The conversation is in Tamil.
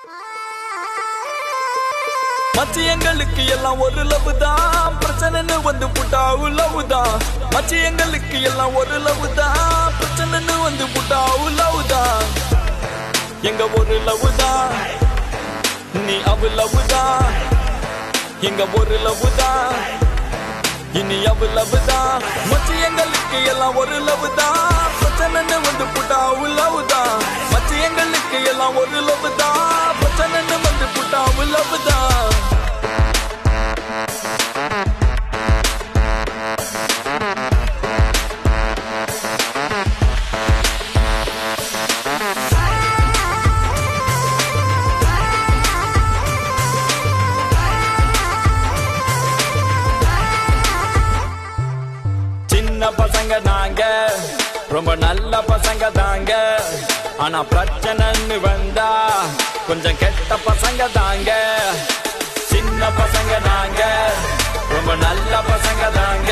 மச்சி எங்களுக்கு எல்லாம் ஒரு லவ் தான் பிரச்சனைன்னு வந்து புட்டா லவ் தான் மச்சி எங்களுக்கு எல்லாம் ஒரு லவ் தான் பிரச்சனைன்னு வந்து புட்டா லவ் தான் எங்க ஒரு லவ் தான் நீ அவ லவ் தான் எங்க ஒரு லவ் தான் இனி அவ லவ் தான் மச்சி எங்களுக்கு எல்லாம் ஒரு லவ் தான் பிரச்சனைன்னு வந்து புட்டா லவ் தான் மச்சி எங்களுக்கு எல்லாம் ஒரு லவ் தான் பிரச்சனைன்னு வந்து புட்டா லவ் தான் சின்ன பசங்க நாங்க ரொம்ப நல்ல பசங்க தாங்க ஆனா பிரச்சனைன்னு வந்தா கொஞ்சம் கெட்ட பசங்க தாங்க சின்ன பசங்க நாங்க ரொம்ப நல்ல பசங்க தாங்க